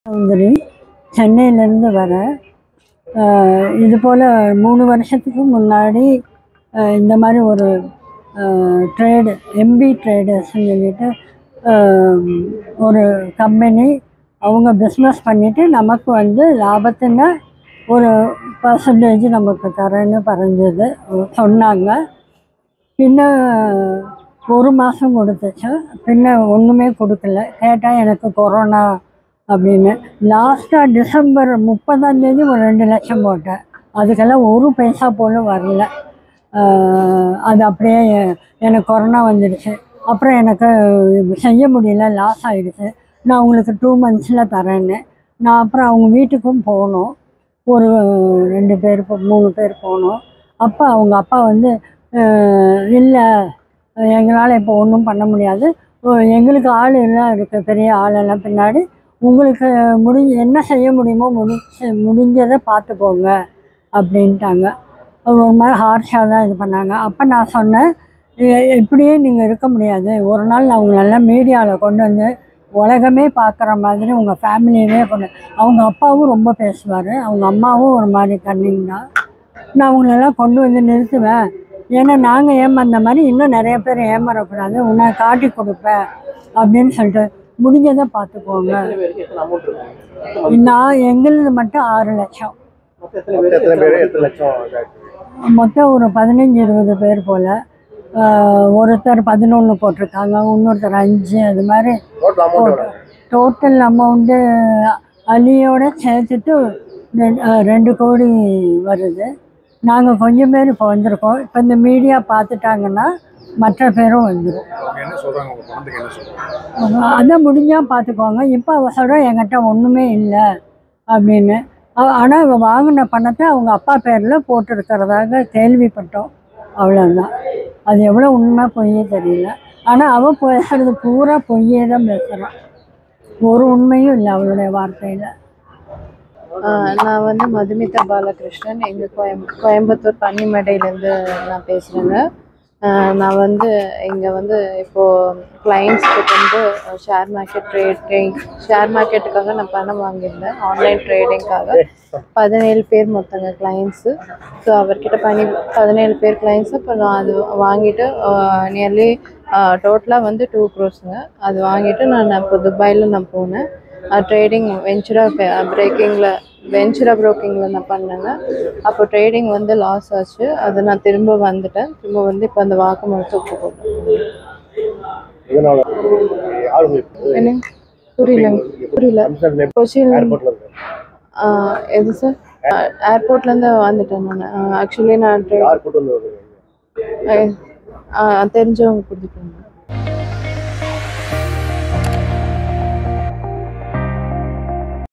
சௌந்தரி சென்னையிலேருந்து வரேன் ஆஹ் இது போல் மூணு வருஷத்துக்கு முன்னாடி ஆஹ் இந்த மாதிரி ஒரு ட்ரேடு எம்பி ட்ரேடர்ஸ்னு சொல்லிட்டு ஆஹ் ஒரு கம்பெனி அவங்க பிஸ்னஸ் பண்ணிவிட்டு நமக்கு வந்து லாபத்தின ஒரு பர்சன்டேஜ் நமக்கு தரேன்னு பறஞ்சது சொன்னாங்க பின்ன ஒரு மாதம் கொடுத்துச்சு பின்ன ஒன்றுமே கொடுக்கல கேட்டால் எனக்கு கொரோனா அப்படின்னு லாஸ்ட்டாக டிசம்பர் முப்பதாம் தேதி ஒரு ரெண்டு லட்சம் போட்டேன் அதுக்கெல்லாம் ஒரு பைசா போல வரல ஆஹ் அது அப்படியே எ- எனக்கு கொரோனா வந்துடுச்சு அப்புறம் எனக்கு செய்ய முடியல லாஸ் ஆகிடுச்சு நான் உங்களுக்கு டூ மந்த்ஸில் தரேன்னு நான் அப்புறம் அவங்க வீட்டுக்கும் போனோம் ஒரு ரெண்டு பேர் போ- மூணு பேர் போனோம் அப்போ அவங்க அப்பா வந்து இல்லை எங்களால் இப்போ ஒன்றும் பண்ண முடியாது ஓ, எங்களுக்கு ஆள் எல்லாம் இருக்குது பெரிய ஆளெல்லாம் பின்னாடி உங்களுக்கு முடிஞ்ச என்ன செய்ய முடியுமோ முடிஞ்ச முடிஞ்சதை பார்த்துக்கோங்க அப்படின்ட்டாங்க அவங்க ஒரு மாதிரி ஹார்ஷாக தான் இது பண்ணாங்க அப்போ நான் சொன்னேன் "இ- இப்படியே நீங்கள் இருக்க முடியாது ஒரு நாள் நான் உங்களை நல்லா மீடியாவில் கொண்டு வந்து உலகமே பார்க்குற மாதிரி உங்கள் ஃபேமிலியவே கொண்டு அவங்க அப்பாவும் ரொம்ப பேசுவார் அவங்க அம்மாவும் ஒரு மாதிரி கண்ணிங் தான் நான் அவங்களெல்லாம் கொண்டு வந்து நிறுத்துவேன் ஏன்னா நாங்கள் ஏமாந்த மாதிரி இன்னும் நிறைய பேர் ஏமாறக்கூடாது உன்னை காட்டி கொடுப்பேன் அப்படின்னு சொல்லிட்டு முடிஞ்சதை பார்த்துக்கோங்க எத்தனை பேருக்கு எத்தனை அமௌண்ட் இருக்கு நான் எங்களுது மட்டும் ஆறு லட்சம் மொத்தம் எத்தனை மொத்தம் பேருக்கு எத்தனை எத்தனை பேர் எத்தனை லட்சம் இதாச்சு? மொத்தம் ஒரு பதினஞ்சு இருபது பேர் போல் ஒருத்தர் பதினொன்று போட்டிருக்காங்க இன்னொருத்தர் அஞ்சு அது மாதிரி டோட்டல் அமௌண்ட் எவ்வளோ டோட்டல் அமௌண்ட்டு அலியோட சேர்த்துட்டு ரெண்- அஹ் ரெண்டு கோடி வருது நாங்கள் கொஞ்சம் பேர் இப்போ வந்திருக்கோம் இப்போ இந்த மீடியா பார்த்துட்டாங்கன்னா மற்ற பேரும் வந்துடும் அவங்க என்ன சொல்றாங்க உங்க பணத்துக்கு என்ன சொல்றாங்க அதை முடிஞ்சால் பார்த்துக்கோங்க இப்போ அவ சொல்கிறா என்கிட்ட ஒன்றுமே இல்லை அப்படின்னு ஆனால் இவ வாங்கின பணத்தை அவங்க அப்பா பேரில் போட்டிருக்கிறதாக கேள்விப்பட்டோம் அவ்வளோதான் அது எவ்வளோ உண்மை பொய்யே தெரியல ஆனால் அவள் பேசுறது பூரா பொய்யே தான் பேசுகிறான் ஒரு உண்மையும் இல்லை அவளுடைய வார்த்தையில் ஆஹ் நான் வந்து மதுமிதா பாலகிருஷ்ணன் எங்கள் கோயம் கோயம்புத்தூர் பன்னிமடையிலேருந்து நான் பேசுகிறேங்க நான் வந்து இங்கே வந்து இப்போது கிளைண்ட்ஸ்க்கு வந்து ஷேர் மார்க்கெட் ட்ரேடிங் ஷேர் மார்க்கெட்டுக்காக நான் பணம் வாங்கியிருந்தேன் ஆன்லைன் ட்ரேடிங்காக பதினேழு பேர் மொத்தங்க கிளைண்ட்ஸு ஸோ அவர்கிட்ட பண்ணி பதினேழு பேர் கிளைண்ட்ஸு இப்போ நான் அது வாங்கிட்டு நியர்லி டோட்டலாக வந்து டூ க்ரோஸுங்க அது வாங்கிட்டு நான் இப்போ துபாயில் நான் போனேன் ட்ரேடிங் வெஞ்சுரா பிரேக்கிங்கில் வெஞ்சுரா ப்ரோக்கிங்கில் நான் பண்ணேங்க அப்போ ட்ரேடிங் வந்து லாஸ் ஆச்சு அது நான் திரும்ப வந்துட்டேன் திரும்ப வந்து இப்போ அந்த வாக்குமூலத்தை ஒப்பு போட்டேன் இதனால யார் உங்களுக்கு என்ன புரியலங்க புரியல கமிஷன் கொச்சின் ஏர்போர்ட்ல இருக்கு எது சார் ஏர்போர்ட்லேருந்து வந்துட்டேன் நான் ஆக்சுவலி நான் tra- யார் கூட்டு வந்து வருவீங்க அஹ், அஹ், தெரிஞ்சவங்க கொடுத்துட்டாங்க